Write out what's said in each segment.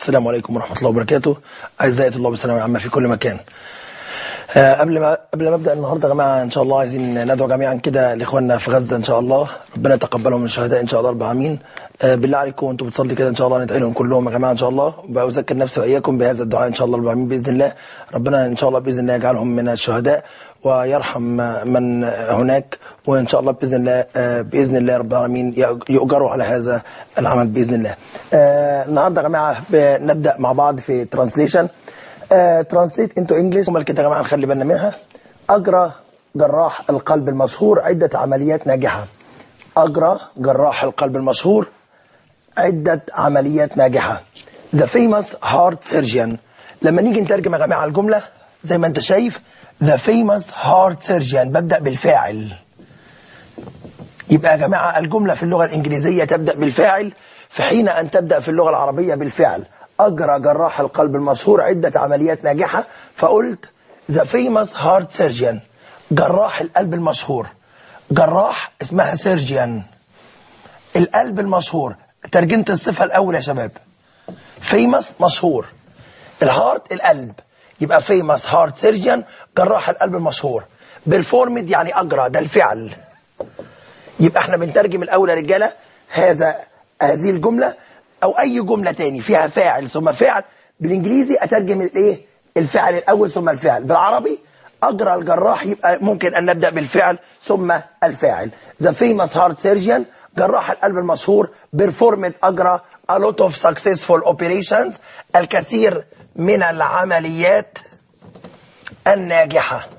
السلام عليكم ورحمة الله وبركاته أعزائي طلاب الثانوية العامة في كل مكان آه، قبل ما قبل ما ابدا النهارده يا جماعه ان شاء الله عايزين ندعو جميعا كده لاخواننا في غزه ان شاء الله ربنا يتقبلهم من الشهداء ان شاء الله رب العالمين آه، بالله عليكم وانتم بتصلي كده ان شاء الله ندعي لهم كلهم يا جماعه ان شاء الله وبذكر نفسي واياكم بهذا الدعاء ان شاء الله رب العالمين باذن الله ربنا ان شاء الله باذن الله يجعلهم من الشهداء ويرحم من هناك وان شاء الله باذن الله آه، باذن الله رب العالمين يؤجروا على هذا العمل باذن الله. آه، النهارده يا جماعه نبدا مع بعض في ترانسليشن ترانسليت انتو انجلش جمل كده يا جماعه نخلي بالنا منها اجرى جراح القلب المشهور عده عمليات ناجحه اجرى جراح القلب المشهور عده عمليات ناجحه The famous heart surgeon لما نيجي نترجم يا جماعه الجمله زي ما انت شايف The famous heart surgeon ببدا بالفاعل يبقى يا جماعه الجمله في اللغه الانجليزيه تبدا بالفاعل في حين ان تبدا في اللغه العربيه بالفعل أجرى جراح القلب المشهور عدة عمليات ناجحة فقلت ذا فيموس هارت سيرجيان جراح القلب المشهور جراح اسمها سيرجيان القلب المشهور ترجمة الصفة الأول يا شباب فيموس مشهور الهارت القلب يبقى فيموس هارت سيرجيان جراح القلب المشهور بيرفورمد يعني أجرى ده الفعل يبقى احنا بنترجم الأول يا رجالة هذا هذه الجملة او اي جملة تاني فيها فاعل ثم فعل بالانجليزي اترجم الايه الفعل الاول ثم الفعل بالعربي اجرى الجراح يبقى ممكن ان نبدا بالفعل ثم الفاعل ذا فيموس هارت سيرجن جراح القلب المشهور بيرفورمد اجرى a lot of successful operations الكثير من العمليات الناجحه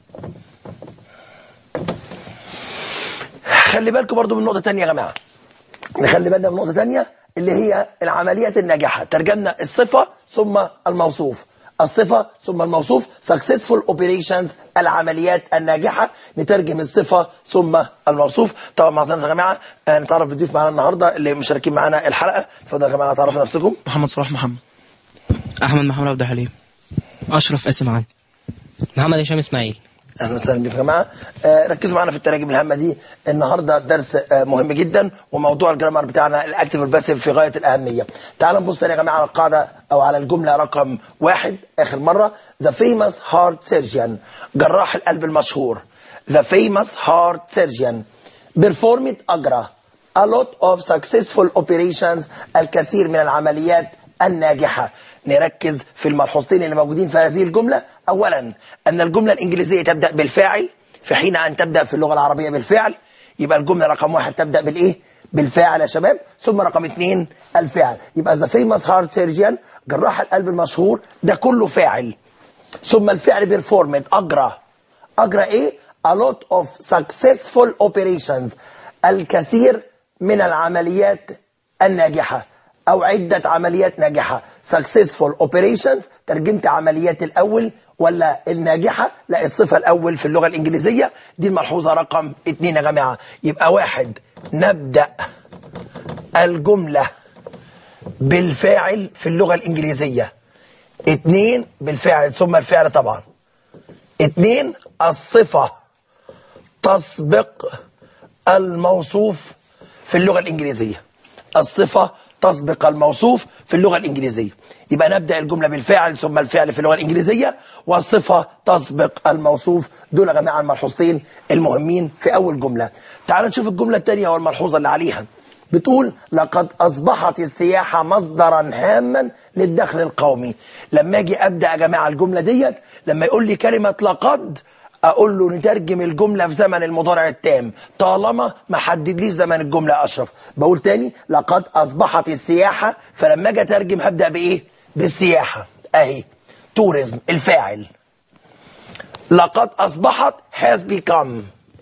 خلي بالكم برضو من نقطه ثانيه يا جماعه نخلي بالنا من نقطه ثانيه اللي هي العمليات الناجحة ترجمنا الصفة ثم الموصوف الصفة ثم الموصوف successful operations العمليات الناجحة نترجم الصفة ثم الموصوف طبعا معذرة يا جماعة نتعرف بالضيوف معانا النهاردة اللي مشاركين معانا الحلقة اتفضل يا جماعة تعرفوا نفسكم محمد صلاح محمد احمد محمد عبد الحليم اشرف قاسم علي محمد هشام اسماعيل اهلا وسهلا بكم يا جماعه آه ركزوا معانا في التراجم الهامه دي النهارده درس آه مهم جدا وموضوع الجرامر بتاعنا الاكتف والباسيف في غايه الاهميه تعالوا نبص تاني يا جماعه على القاعده او على الجمله رقم واحد اخر مره ذا فيموس هارت سيرجن جراح القلب المشهور ذا فيموس هارت سيرجن بيرفورمد اجرى a lot of successful operations الكثير من العمليات الناجحه نركز في الملحوظتين اللي موجودين في هذه الجملة أولا أن الجملة الإنجليزية تبدأ بالفاعل في حين أن تبدأ في اللغة العربية بالفعل يبقى الجملة رقم واحد تبدأ بالإيه؟ بالفاعل يا شباب ثم رقم اثنين الفعل يبقى ذا فيموس هارت سيرجن جراح القلب المشهور ده كله فاعل ثم الفعل بيرفورمد أجرى أجرى إيه؟ a lot of successful operations الكثير من العمليات الناجحة أو عدة عمليات ناجحة successful operations ترجمت عمليات الأول ولا الناجحة لا الصفة الأول في اللغة الإنجليزية دي الملحوظة رقم اتنين يا جماعة يبقى واحد نبدأ الجملة بالفاعل في اللغة الإنجليزية اتنين بالفعل ثم الفعل طبعا اتنين الصفة تسبق الموصوف في اللغة الإنجليزية الصفة تسبق الموصوف في اللغة الإنجليزية يبقى نبدأ الجملة بالفعل ثم الفعل في اللغة الإنجليزية والصفة تسبق الموصوف دول يا جماعة الملحوظتين المهمين في أول جملة تعالوا نشوف الجملة الثانية والملحوظة اللي عليها بتقول لقد أصبحت السياحة مصدرا هاما للدخل القومي لما أجي أبدأ يا جماعة الجملة ديت لما يقول لي كلمة لقد اقول له نترجم الجمله في زمن المضارع التام طالما ما حددليش زمن الجمله اشرف بقول تاني لقد اصبحت السياحه فلما اجي اترجم هبدا بايه بالسياحه اهي توريزم الفاعل لقد اصبحت has become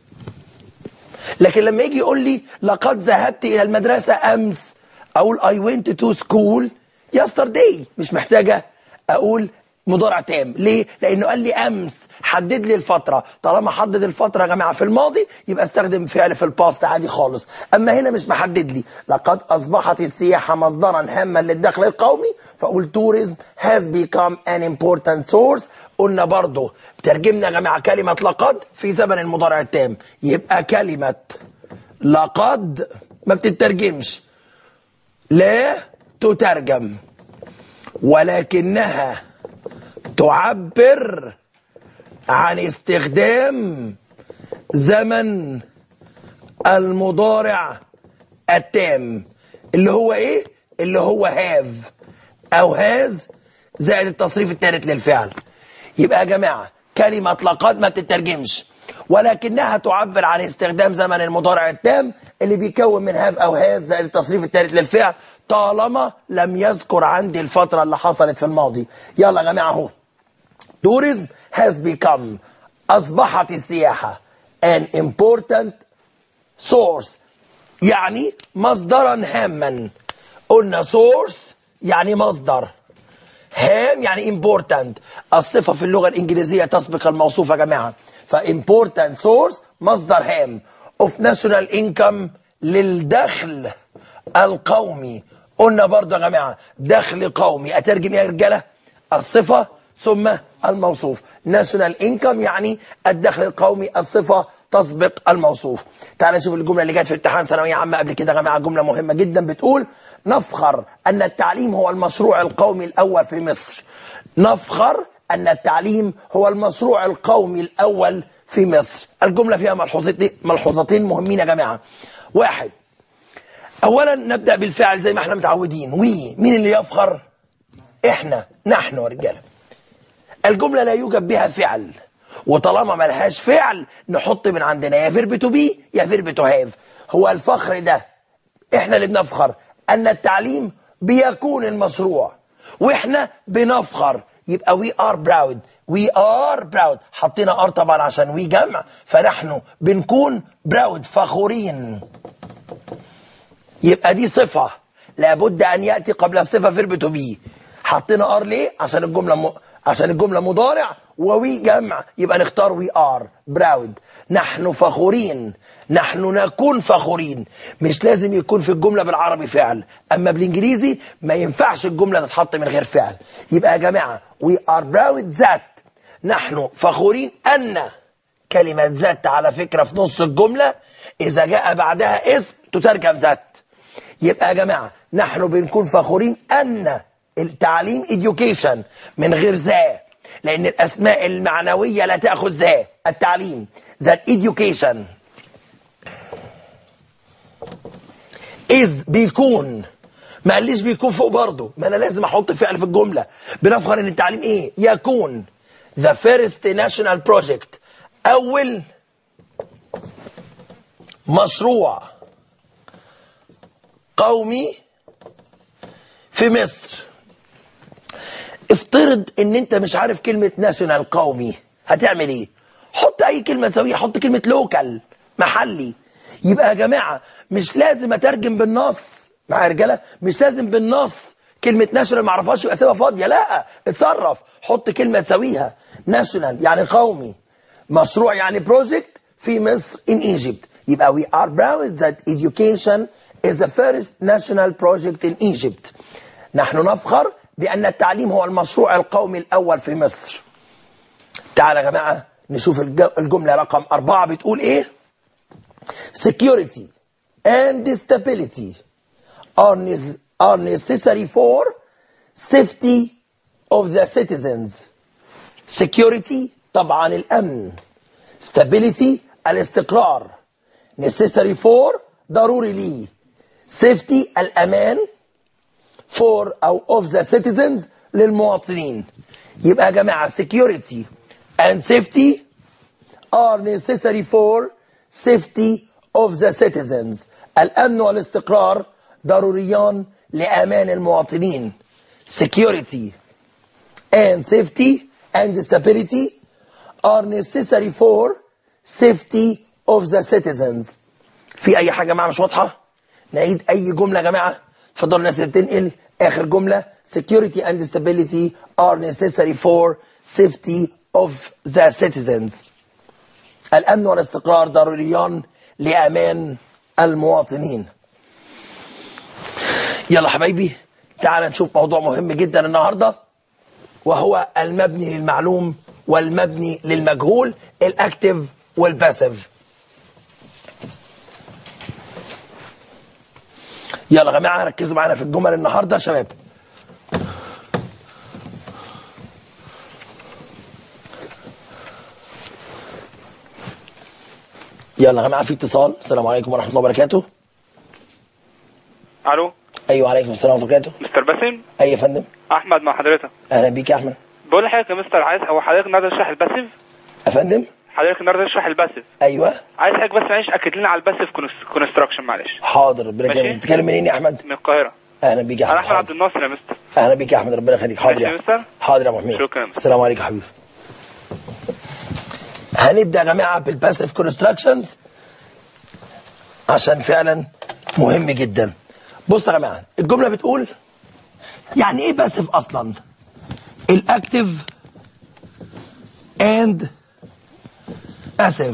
لكن لما يجي يقول لي لقد ذهبت الى المدرسه امس اقول I went to school yesterday مش محتاجه اقول مضارع تام ليه لانه قال لي امس حدد لي الفتره طالما حدد الفتره يا جماعه في الماضي يبقى استخدم فعل في الباست عادي خالص اما هنا مش محدد لي لقد اصبحت السياحه مصدرا هاما للدخل القومي فاقول tourism has become an important source قلنا برضه ترجمنا يا جماعه كلمه لقد في زمن المضارع التام يبقى كلمه لقد ما بتترجمش لا تترجم ولكنها تعبر عن استخدام زمن المضارع التام اللي هو ايه اللي هو هاف او هاز زائد التصريف الثالث للفعل يبقى يا جماعه كلمه لقد ما بتترجمش ولكنها تعبر عن استخدام زمن المضارع التام اللي بيكون من هاف او هاز زائد التصريف الثالث للفعل طالما لم يذكر عندي الفتره اللي حصلت في الماضي يلا يا جماعه اهو tourism has become أصبحت السياحة an important source يعني مصدرا هاما قلنا source يعني مصدر هام يعني important الصفة في اللغة الإنجليزية تسبق الموصوف يا جماعة ف important source مصدر هام of national income للدخل القومي قلنا برضه يا جماعة دخل قومي أترجم يا رجالة الصفة ثم الموصوف national income يعني الدخل القومي الصفة تسبق الموصوف تعال نشوف الجملة اللي جت في امتحان ثانوية عامة قبل كده يا جماعة جملة مهمة جدا بتقول نفخر أن التعليم هو المشروع القومي الأول في مصر نفخر أن التعليم هو المشروع القومي الأول في مصر الجملة فيها ملحوظتين ملحوظتين مهمين يا جماعة واحد أولا نبدأ بالفعل زي ما احنا متعودين وي مين اللي يفخر احنا نحن يا رجاله الجملة لا يوجد بها فعل وطالما ملهاش فعل نحط من عندنا يا فيرب تو بي يا فيرب تو هاف هو الفخر ده احنا اللي بنفخر ان التعليم بيكون المشروع واحنا بنفخر يبقى وي ار براود وي ار براود حطينا ار طبعا عشان وي جمع فنحن بنكون براود فخورين يبقى دي صفة لابد ان ياتي قبل الصفة فيرب تو بي حطينا ار ليه عشان الجملة م... عشان الجملة مضارع ووي جمع يبقى نختار وي ار براود نحن فخورين نحن نكون فخورين مش لازم يكون في الجملة بالعربي فعل أما بالإنجليزي ما ينفعش الجملة تتحط من غير فعل يبقى يا جماعة we are proud that نحن فخورين أن كلمة ذات على فكرة في نص الجملة إذا جاء بعدها اسم تترجم ذات يبقى يا جماعة نحن بنكون فخورين أن التعليم education من غير ذا لأن الأسماء المعنوية لا تأخذ ذا التعليم that education is بيكون ما قاليش بيكون فوق برضه ما انا لازم احط فعل في الجمله بنفخر ان التعليم ايه يكون the first national project اول مشروع قومي في مصر افترض ان انت مش عارف كلمه ناشونال قومي هتعمل ايه حط اي كلمه سويه حط كلمه لوكال محلي يبقى يا جماعه مش لازم اترجم بالنص مع رجاله مش لازم بالنص كلمه ناشونال ما اعرفهاش يبقى سيبها فاضيه لا اتصرف حط كلمه تساويها ناشونال يعني قومي مشروع يعني بروجكت في مصر in Egypt يبقى we are proud that education is the first national project in Egypt نحن نفخر بأن التعليم هو المشروع القومي الأول في مصر تعال يا جماعة نشوف الجملة رقم أربعة بتقول إيه security and stability are, ne- are necessary for safety of the citizens security طبعا الأمن stability الاستقرار necessary for ضروري ليه safety الأمان for أو of the citizens للمواطنين يبقى يا جماعة security and safety are necessary for safety of the citizens الأمن والاستقرار ضروريان لأمان المواطنين security and safety and stability are necessary for safety of the citizens في أي حاجة معنا مش واضحة نعيد أي جملة يا جماعة اتفضلوا الناس اللي بتنقل آخر جملة security and stability are necessary for safety of the citizens الأمن والاستقرار ضروريان لأمان المواطنين يلا حبايبي تعال نشوف موضوع مهم جدا النهارده وهو المبني للمعلوم والمبني للمجهول الاكتف والباسيف يلا يا جماعه ركزوا معانا في الجمل النهارده يا شباب يلا يا جماعه في اتصال السلام عليكم ورحمه الله وبركاته الو ايوه عليكم السلام ورحمه الله وبركاته مستر باسم اي يا فندم احمد مع حضرتك اهلا بيك يا احمد بقول لحضرتك يا مستر عايز هو حضرتك النهارده تشرح الباسيف يا فندم حضرتك النهارده تشرح الباسيف ايوه عايز حضرتك بس معلش اكد لنا على الباسيف كونستراكشن معلش حاضر ربنا ماشي. يكرمك بتتكلم منين يا احمد من القاهره اهلا بيك يا انا احمد احمد عبد حاضر. الناصر يا مستر اهلا بيك يا احمد ربنا يخليك حاضر يا ماشي يا احمد مستر. حاضر يا ابو حميد شكرا يا مستر. السلام عليكم يا حبيبي هنبدا يا جماعه بالباسيف كونستراكشنز عشان فعلا مهم جدا بص يا جماعه الجمله بتقول يعني ايه باسيف اصلا الاكتف اند اسف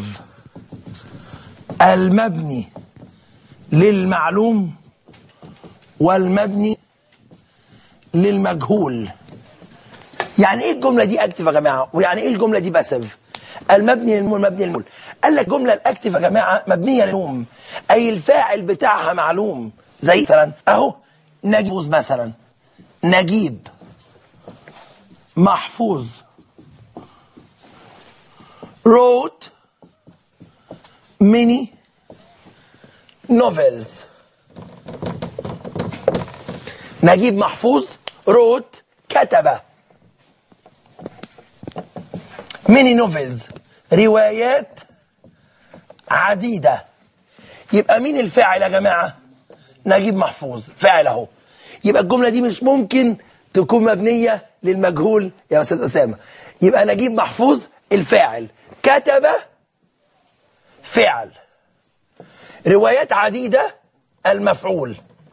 المبني للمعلوم والمبني للمجهول يعني ايه الجمله دي اكتف يا جماعه ويعني ايه الجمله دي باسيف المبني للمول مبني للمول قال لك الجمله الاكتف يا جماعه مبنيه للمعلوم اي الفاعل بتاعها معلوم زي مثلا اهو نجيب مثلا نجيب محفوظ wrote many novels نجيب محفوظ wrote كتب many novels روايات عديدة يبقى مين الفاعل يا جماعة نجيب محفوظ فاعل اهو يبقى الجملة دي مش ممكن تكون مبنية للمجهول يا أستاذ أسامة يبقى نجيب محفوظ الفاعل كتب فعل روايات عديدة المفعول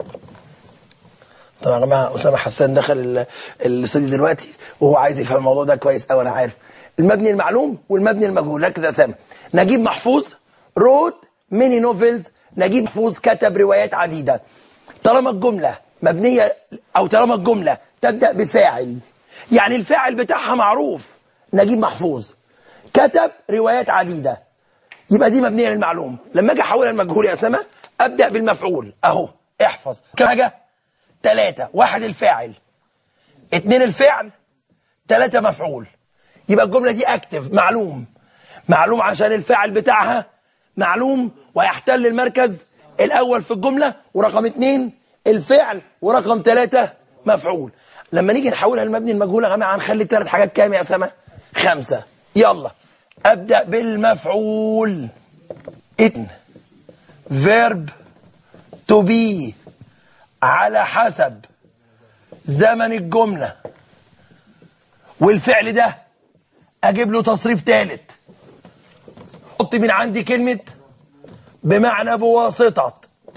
طبعا يا جماعه اسامه حسان دخل ال- الاستوديو دلوقتي وهو عايز يفهم الموضوع ده كويس قوي انا عارف المبني المعلوم والمبني المجهول ركز يا اسامه نجيب محفوظ روت ميني نوفلز نجيب محفوظ كتب روايات عديده طالما الجمله مبنيه او طالما الجمله تبدا بفاعل يعني الفاعل بتاعها معروف نجيب محفوظ كتب روايات عديده يبقى دي مبنيه للمعلوم لما اجي احولها لمجهول يا اسامه ابدا بالمفعول اهو احفظ كم حاجه ثلاثة واحد الفاعل اتنين الفعل ثلاثة مفعول يبقى الجملة دي اكتف معلوم معلوم عشان الفاعل بتاعها معلوم ويحتل المركز الاول في الجملة ورقم اتنين الفعل ورقم ثلاثة مفعول لما نيجي نحولها لمبني المجهول يا جماعة هنخلي الثلاث حاجات كام يا اسامة خمسة يلا ابدأ بالمفعول اتن فيرب to be على حسب زمن الجملة والفعل ده اجيب له تصريف ثالث حط من عندي كلمة بمعنى بواسطة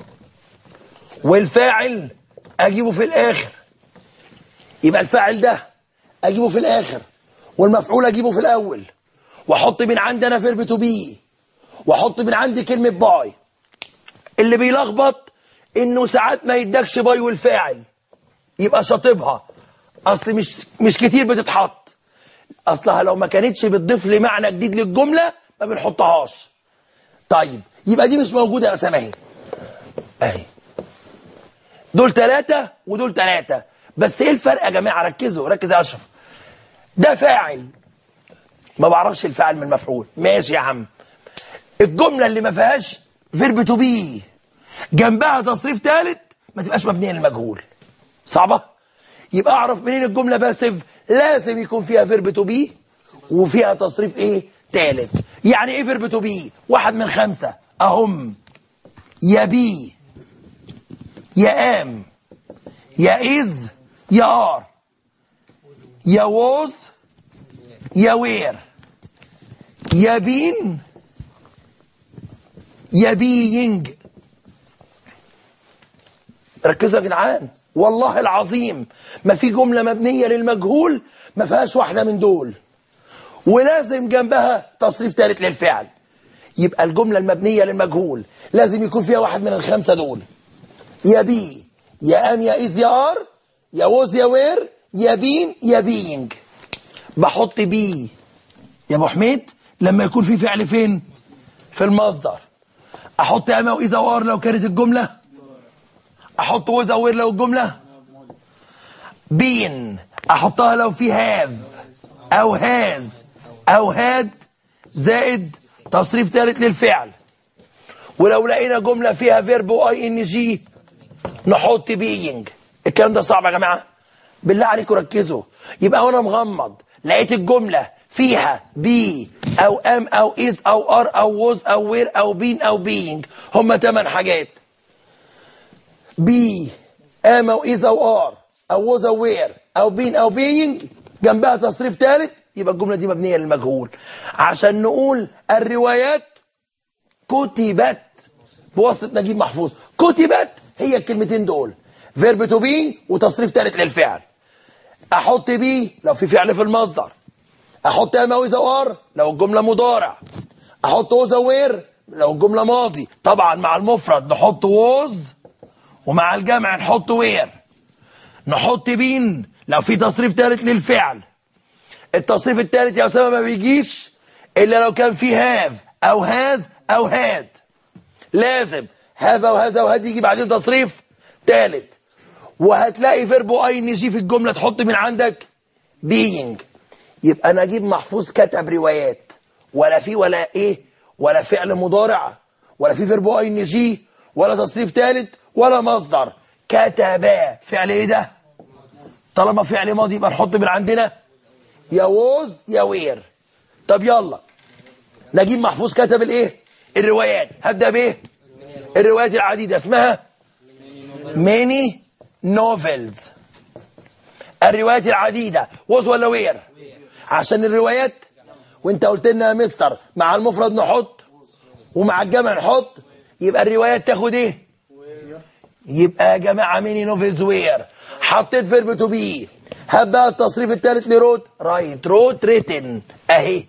والفاعل اجيبه في الاخر يبقى الفاعل ده اجيبه في الاخر والمفعول اجيبه في الاول واحط من عندي انا فيرب تو بي واحط من عندي كلمة باي اللي بيلخبط انه ساعات ما يدكش باي والفاعل يبقى شاطبها اصل مش مش كتير بتتحط اصلها لو ما كانتش بتضيف لي معنى جديد للجمله ما بنحطهاش طيب يبقى دي مش موجوده يا اسامه اهي اهي دول ثلاثه ودول ثلاثه بس ايه الفرق يا جماعه ركزوا ركز يا اشرف ده فاعل ما بعرفش الفاعل من المفعول ماشي يا عم الجمله اللي ما فيهاش فيرب تو بي جنبها تصريف ثالث ما تبقاش مبنيه للمجهول صعبه يبقى اعرف منين الجمله باسف لازم يكون فيها فيرب تو بي وفيها تصريف ايه ثالث يعني ايه فيرب تو بي واحد من خمسه اهم يا بي يا ام يا از يا ار يا ووز يا وير يا بين يا بينج ركزوا يا جدعان والله العظيم ما في جملة مبنية للمجهول ما فيهاش واحدة من دول ولازم جنبها تصريف ثالث للفعل يبقى الجملة المبنية للمجهول لازم يكون فيها واحد من الخمسة دول يا بي يا ام يا از يا ار يا ووز يا وير يا بين يا بينج بحط بي يا ابو حميد لما يكون في فعل فين في المصدر احط اما واذا وار لو كانت الجمله احط وذ او وير لو الجمله بين احطها لو في هاف او هاز او هاد زائد تصريف ثالث للفعل ولو لقينا جمله فيها فيرب واي ان جي نحط بينج الكلام ده صعب يا جماعه بالله عليكم ركزوا يبقى وانا مغمض لقيت الجمله فيها بي او ام او از او ار او ووز او وير او بين او بينج هم ثمان حاجات بي ام او از او ار او ووز او وير او بين او بينج جنبها تصريف ثالث يبقى الجمله دي مبنيه للمجهول عشان نقول الروايات كتبت بواسطه نجيب محفوظ كتبت هي الكلمتين دول فيرب تو بي وتصريف ثالث للفعل احط بي لو في فعل في المصدر احط ام او ار لو الجمله مضارع احط ووز وير لو الجمله ماضي طبعا مع المفرد نحط ووز ومع الجمع نحط وير نحط بين لو في تصريف ثالث للفعل التصريف الثالث يا اسامه ما بيجيش الا لو كان في هاف او هاز او هاد لازم هاف او هاز او هاد يجي بعدين تصريف ثالث وهتلاقي فيرب اي ان جي في الجمله تحط من عندك بينج يبقى نجيب محفوظ كتب روايات ولا في ولا ايه ولا فعل مضارع ولا في فيرب اي ان جي ولا تصريف ثالث ولا مصدر كتبا فعل ايه ده طالما فعل ماضي يبقى نحط من عندنا يا ووز يا وير طب يلا نجيب محفوظ كتب الايه الروايات هبدا بايه الروايات العديده اسمها ماني نوفلز الروايات العديده ووز ولا وير عشان الروايات وانت قلت لنا يا مستر مع المفرد نحط ومع الجمع نحط يبقى الروايات تاخد ايه يبقى يا جماعه ميني نوفلز وير حطيت فيرب تو بي هات بقى التصريف الثالث لروت رايت روت ريتن اهي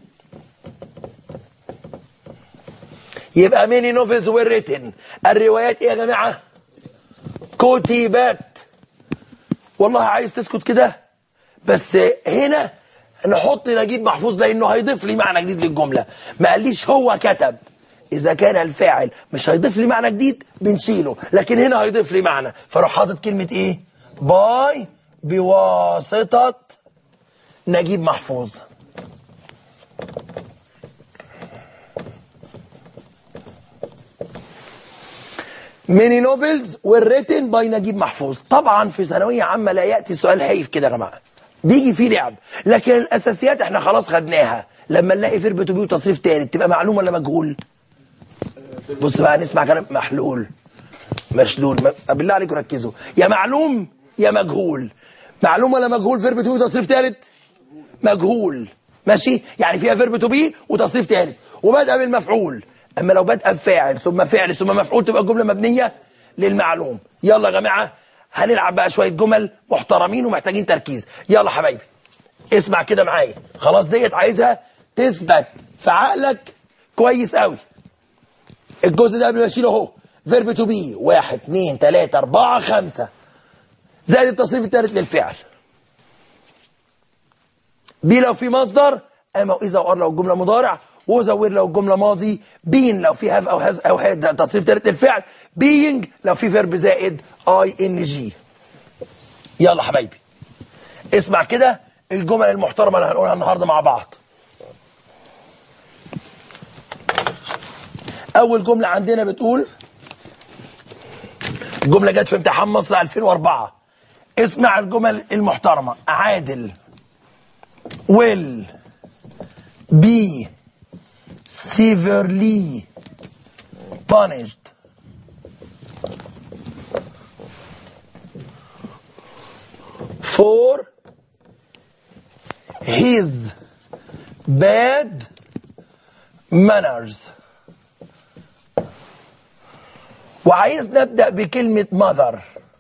يبقى ميني نوفلز وير ريتن الروايات ايه يا جماعه كتبت والله عايز تسكت كده بس هنا نحط نجيب محفوظ لانه هيضيف لي معنى جديد للجمله ما قاليش هو كتب اذا كان الفاعل مش هيضيف لي معنى جديد بنشيله لكن هنا هيضيف لي معنى فاروح حاطط كلمه ايه باي بواسطه نجيب محفوظ ميني نوفلز والريتن باي نجيب محفوظ طبعا في ثانويه عامه لا ياتي سؤال هايف كده يا جماعه بيجي فيه لعب لكن الاساسيات احنا خلاص خدناها لما نلاقي فيرب تو بي وتصريف تاني تبقى معلوم ولا مجهول بص بقى نسمع كلام محلول مشلول م... بالله عليكم ركزوا يا معلوم يا مجهول معلوم ولا مجهول فيرب تو بي وتصريف ثالث مجهول ماشي يعني فيها فيرب تو بي وتصريف ثالث وبدأ بالمفعول اما لو بدأ بفاعل ثم فعل ثم مفعول تبقى الجمله مبنيه للمعلوم يلا يا جماعه هنلعب بقى شويه جمل محترمين ومحتاجين تركيز يلا حبايبي اسمع كده معايا خلاص ديت عايزها تثبت في عقلك كويس قوي الجزء ده قبل ما اشيله اهو فيرب تو بي واحد اثنين ثلاثة أربعة خمسة زائد التصريف الثالث للفعل بي لو في مصدر اما واذا وار لو الجمله مضارع وزوير لو الجمله ماضي بين لو في هاف او هاز او هاد تصريف ثالث للفعل بينج لو في فيرب زائد اي ان جي يلا حبايبي اسمع كده الجمل المحترمه اللي هنقولها النهارده مع بعض اول جمله عندنا بتقول الجمله جت في امتحان مصر 2004 اسمع الجمل المحترمه عادل will be severely punished for his bad manners وعايز نبدأ بكلمة mother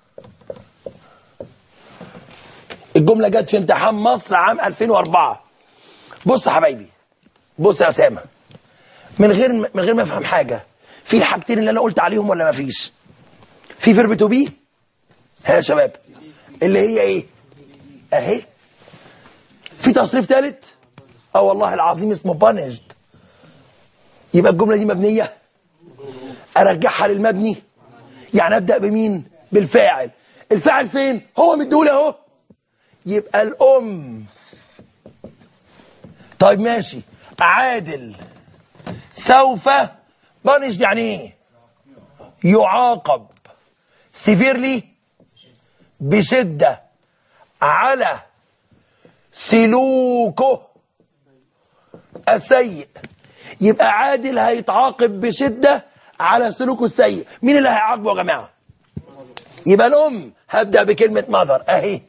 الجملة جت في امتحان مصر عام 2004 بص يا حبايبي بص يا أسامة من غير من غير ما افهم حاجة في الحاجتين اللي أنا قلت عليهم ولا ما فيش في فيرب تو بي ها يا شباب اللي هي ايه اهي في تصريف ثالث اه والله العظيم اسمه بانجد يبقى الجملة دي مبنية ارجعها للمبني يعني ابدا بمين بالفاعل الفاعل فين هو مديهولي اهو يبقى الام طيب ماشي عادل سوف بانش يعني ايه يعاقب سيفيرلي بشدة على سلوكه السيء يبقى عادل هيتعاقب بشدة على سلوكه السيء مين اللي هيعاقبه يا جماعة يبقى الأم هبدأ بكلمة ماذر أهي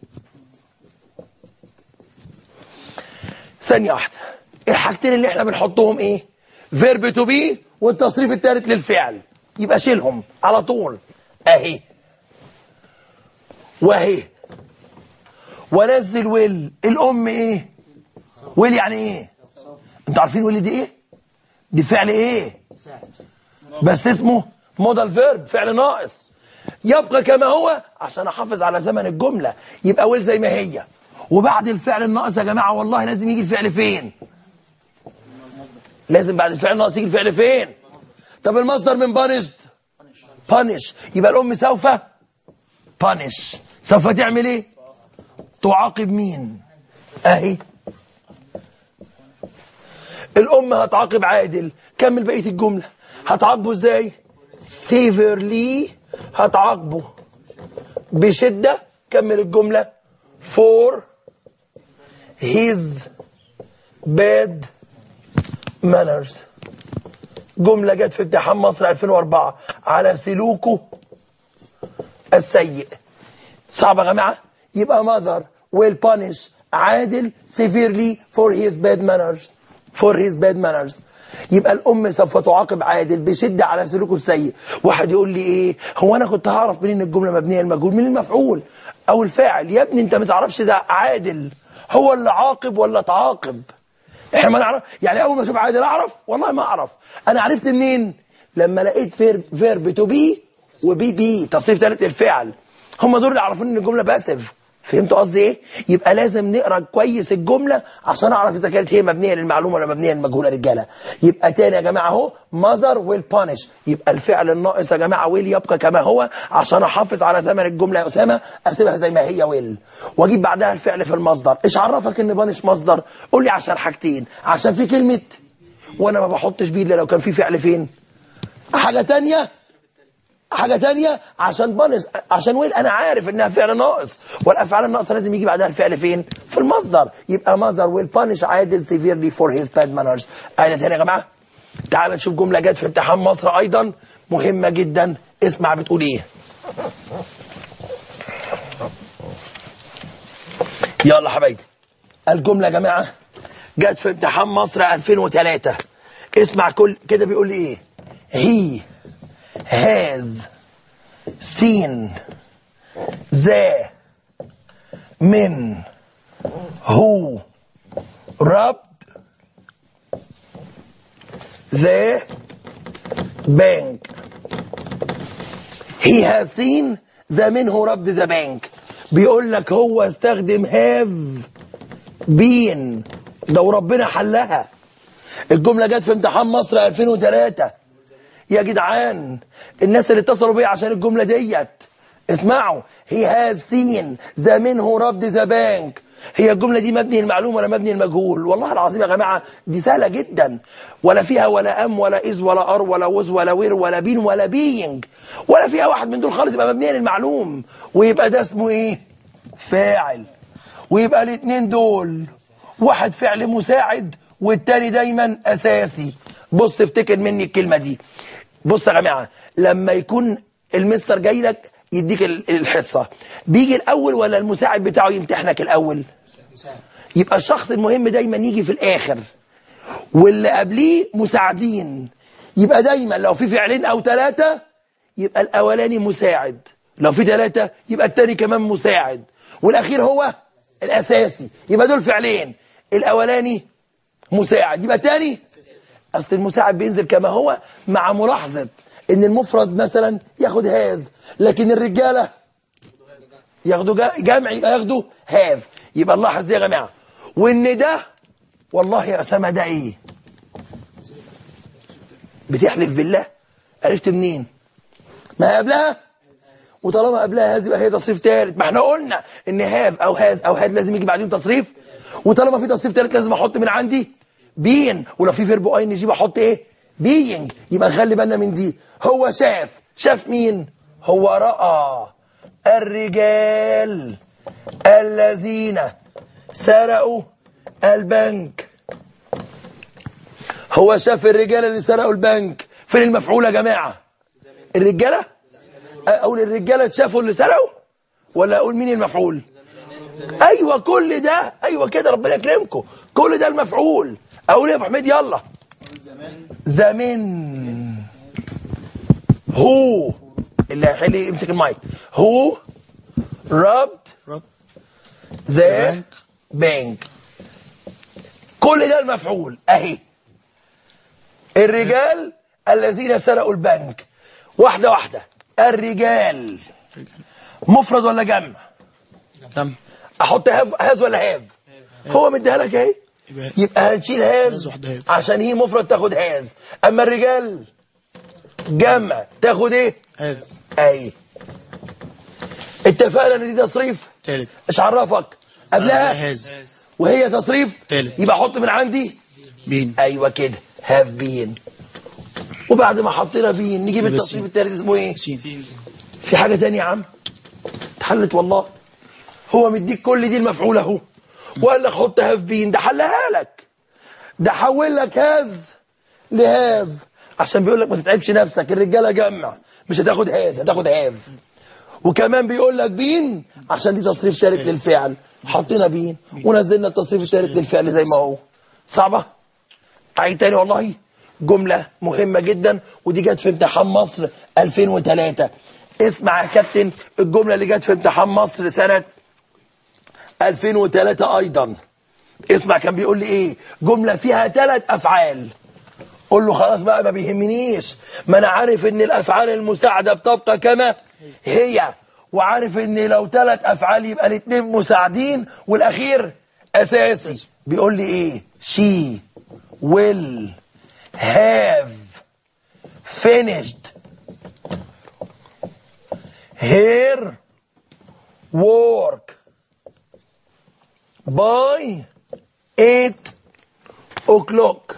ثانية واحدة الحاجتين اللي احنا بنحطهم ايه فيرب تو بي والتصريف الثالث للفعل يبقى شيلهم على طول اهي واهي ونزل ويل الام ايه ويل يعني ايه انتوا عارفين ويل دي ايه دي فعل ايه بس اسمه مودال فيرب فعل ناقص يبقى كما هو عشان احافظ على زمن الجمله يبقى ويل زي ما هي وبعد الفعل الناقص يا جماعه والله لازم يجي الفعل فين لازم بعد الفعل الناقص يجي الفعل فين طب المصدر من بانشد بانش يبقى الام سوف بانش سوف تعمل ايه تعاقب مين اهي الام هتعاقب عادل كمل بقيه الجمله هتعاقبه ازاي سيفرلي هتعاقبه بشده كمل الجمله for his bad manners جملة جت في امتحان مصر 2004 على سلوكه السيء صعب يا جماعة يبقى mother will punish عادل severely for his bad manners for his bad manners يبقى الأم سوف تعاقب عادل بشدة على سلوكه السيء واحد يقول لي إيه هو أنا كنت هعرف منين الجملة مبنية المجهول من المفعول أو الفاعل يا ابني أنت ما تعرفش ده عادل هو اللي عاقب ولا تعاقب احنا ما نعرف يعني اول ما اشوف عادل اعرف والله ما اعرف انا عرفت منين لما لقيت فيرب فيرب تو بي وبي بي تصريف ثالث الفعل هم دول اللي عرفوني ان الجمله باسف فهمتوا قصدي ايه يبقى لازم نقرا كويس الجمله عشان اعرف اذا كانت هي مبنيه للمعلومه ولا مبنيه للمجهوله يا رجاله يبقى تاني يا جماعه اهو ماذر ويل بانش يبقى الفعل الناقص يا جماعه ويل يبقى كما هو عشان احافظ على زمن الجمله يا اسامه اسيبها زي ما هي ويل واجيب بعدها الفعل في المصدر ايش عرفك ان بانش مصدر قول لي عشان حاجتين عشان في كلمه وانا ما بحطش بيه الا لو كان في فعل فين حاجه تانية حاجة تانية عشان بانس عشان ويل انا عارف انها فعل ناقص والافعال الناقصة لازم يجي بعدها الفعل فين في المصدر يبقى مصدر ويل بانش عادل severely for his bad manners آية تانية يا جماعة تعال نشوف جملة جت في امتحان مصر ايضا مهمة جدا اسمع بتقول ايه يلا حبايبي الجملة يا جماعة جت في امتحان مصر 2003 اسمع كل كده بيقول لي ايه he has seen the men who robbed the bank. He has seen the men who robbed the bank. بيقول لك هو استخدم have been ده وربنا حلها الجملة جت في امتحان مصر 2003 يا جدعان الناس اللي اتصلوا بيا عشان الجملة ديت اسمعوا he has seen the men who robbed the bank هي الجملة دي مبني المعلوم ولا مبني المجهول والله العظيم يا جماعة دي سهلة جدا ولا فيها ولا أم ولا إز ولا أر ولا وز ولا وير ولا بين ولا بينج ولا فيها واحد من دول خالص يبقى مبنية للمعلوم ويبقى ده اسمه إيه فاعل ويبقى الاثنين دول واحد فعل مساعد والتاني دايما أساسي بص افتكر مني الكلمة دي بص يا جماعة لما يكون المستر جاي لك يديك الحصة بيجي الأول ولا المساعد بتاعه يمتحنك الأول يبقى الشخص المهم دايما يجي في الآخر واللي قبليه مساعدين يبقى دايما لو في فعلين أو ثلاثة يبقى الأولاني مساعد لو في ثلاثة يبقى الثاني كمان مساعد والأخير هو الأساسي يبقى دول فعلين الأولاني مساعد يبقى الثاني أصل المساعد بينزل كما هو مع ملاحظة ان المفرد مثلا ياخد هاز لكن الرجالة ياخدوا جمع يبقى ياخدوا هاف يبقى نلاحظ دي يا جماعة وان ده والله يا أسامة ده ايه بتحلف بالله عرفت منين ما قبلها وطالما قبلها هاز يبقى هي تصريف ثالث ما احنا قلنا ان هاف او هاز او هاد لازم يجي بعدين تصريف وطالما في تصريف ثالث لازم احط من عندي بين ولو في فيرب اي ان جي بحط ايه being يبقى خلي بالنا من دي هو شاف شاف مين هو رأى الرجال الذين سرقوا البنك هو شاف الرجال اللي سرقوا البنك فين المفعول يا جماعة الرجالة اقول الرجالة شافوا اللي سرقوا ولا اقول مين المفعول ايوه كل ده ايوه كده ربنا يكرمكم كل ده المفعول اقول يا ابو حميد يلا زمان هو اللي هيحل يمسك المايك هو ربط رب ذا بنك. بنك كل ده المفعول اهي الرجال الذين سرقوا البنك واحده واحده الرجال مفرد ولا جمع كم احط هاف هاز ولا هاف هو مديها لك اهي يبقى يبقى هنشيل هاز هاز واحدة هاف. عشان هي مفرد تاخد هاز اما الرجال جمع تاخد ايه هاف اي اتفقنا ان دي تصريف تالت ايش عرفك قبلها هاز وهي تصريف تالت. يبقى احط من عندي بين ايوه كده هاف بين وبعد ما حطينا بين نجيب يبقى التصريف سين. التالت اسمه ايه سين في حاجه تانية يا عم اتحلت والله هو مديك كل دي المفعول اهو وقال لك حط هاف بين ده حلها لك ده حول لك هاز لهاف عشان بيقول لك ما تتعبش نفسك الرجاله جمع مش هتاخد هاز هتاخد هاف وكمان بيقول لك بين عشان دي تصريف ثالث للفعل حطينا بين ونزلنا التصريف الثالث للفعل زي ما هو صعبه عيد تاني والله جملة مهمة جدا ودي جت في امتحان مصر 2003 اسمع يا كابتن الجملة اللي جت في امتحان مصر سنة 2003 أيضا اسمع كان بيقول لي ايه جملة فيها ثلاث أفعال قول له خلاص بقى ما بيهمنيش ما انا عارف ان الافعال المساعده بتبقى كما هي وعارف ان لو ثلاث افعال يبقى الاثنين مساعدين والاخير اساسي بيقول لي ايه she will have finished her work by 8 o'clock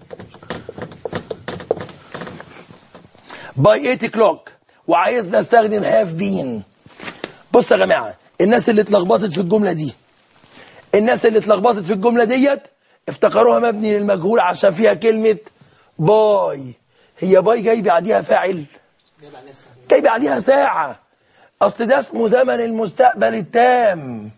باي 8 كلوك وعايزنا استخدم هاف بين بص يا جماعه الناس اللي اتلخبطت في الجمله دي الناس اللي اتلخبطت في الجمله ديت افتكروها مبني للمجهول عشان فيها كلمه باي هي باي جاي بعديها فاعل جاي بعديها ساعه اصل ده اسمه زمن المستقبل التام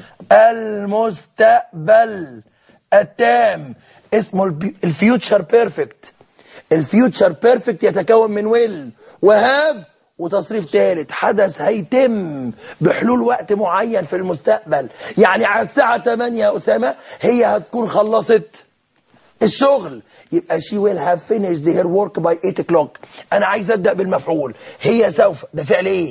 المستقبل التام اسمه الفيوتشر بيرفكت الفيوتشر بيرفكت يتكون من ويل وهاف وتصريف ثالث حدث هيتم بحلول وقت معين في المستقبل يعني على الساعة 8 يا أسامة هي هتكون خلصت الشغل يبقى she will have finished her work by 8 o'clock أنا عايز أبدأ بالمفعول هي سوف ده فعل إيه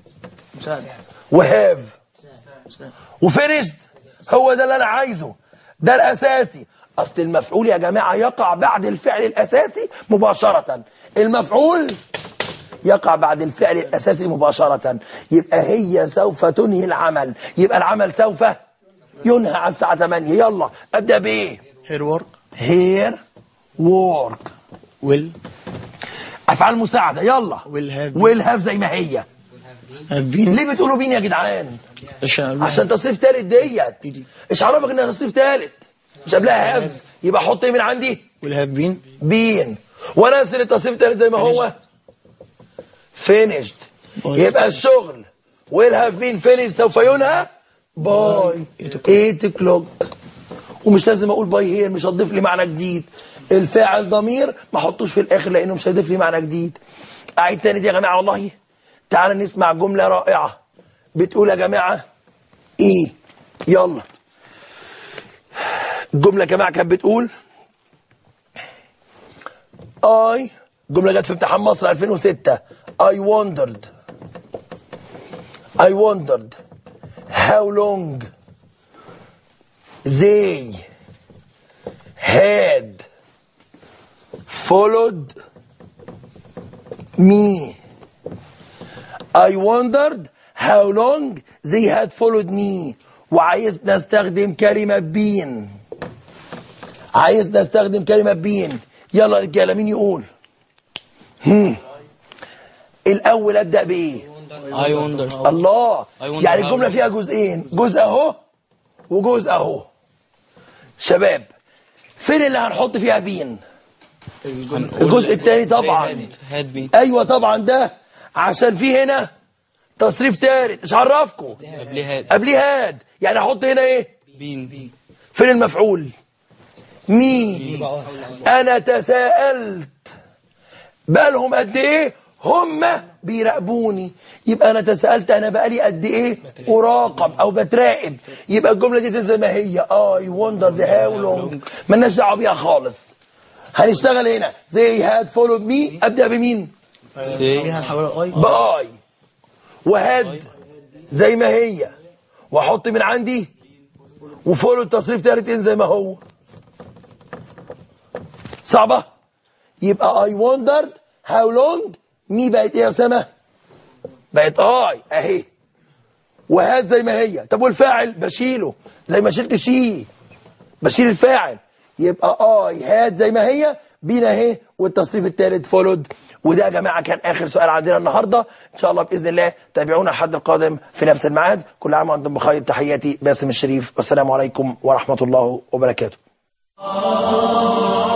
وهاف وفينيشد هو ده اللي انا عايزه ده الاساسي اصل المفعول يا جماعه يقع بعد الفعل الاساسي مباشره المفعول يقع بعد الفعل الاساسي مباشره يبقى هي سوف تنهي العمل يبقى العمل سوف ينهى على الساعه 8 يلا ابدا بايه هير ورك هير وورك ويل افعال مساعده يلا will have been. ويل هاف زي ما هي هاف بين ليه بتقولوا بين يا جدعان عشان عشان تصريف ثالث ديت دي. مش عرفك انها تصريف ثالث مش قبلها هاف يبقى حط ايه من عندي ويل هاف بين بين وانزل التصريف الثالث زي ما هو فينيشد باي. يبقى الشغل ويل هاف بين فينيشد سوف ينهى باي 8 كلوك ومش لازم اقول باي هير مش هتضيف لي معنى جديد الفاعل ضمير ما احطوش في الاخر لانه مش هيضيف لي معنى جديد اعيد تاني دي يا جماعه والله تعال نسمع جمله رائعه بتقول يا جماعه ايه يلا الجمله يا جماعه كانت بتقول اي جمله جت في امتحان مصر 2006 I wondered I wondered how long they had followed me. I wondered how long they had followed me. وعايزنا استخدم كلمة بين عايزنا استخدم كلمة بين يلا يا رجاله مين يقول هم. الاول ابدا بايه I wonder الله I wonder يعني how- الجمله فيها جزئين جزء اهو وجزء اهو شباب فين اللي هنحط فيها بين الجزء الثاني طبعا هاد بي ايوه طبعا ده عشان في هنا تصريف ثالث مش عرفكم قبليه هاد قبليه هاد يعني احط هنا ايه بين فين المفعول مين انا تساءلت بالهم قد ايه هم بيراقبوني يبقى انا تساءلت انا بقالي قد ايه اراقب او بتراقب يبقى الجمله دي زي ما هي اي وندر ذا هاو لونج مالناش دعوه بيها خالص هنشتغل هنا زي هاد فولود مي ابدا بمين دي هنحولها اي باي وهاد زي ما هي واحط من عندي وفولو التصريف تالت زي ما هو صعبة يبقى I wondered how long مي بقت ايه يا اسامة بقت اي اهي وهاد زي ما هي طب والفاعل بشيله زي ما شلت شي بشيل الفاعل يبقى اي هاد زي ما هي بينا اهي والتصريف الثالث فولود وده يا جماعه كان اخر سؤال عندنا النهارده ان شاء الله باذن الله تابعونا الحد القادم في نفس الميعاد كل عام وانتم بخير تحياتي باسم الشريف والسلام عليكم ورحمه الله وبركاته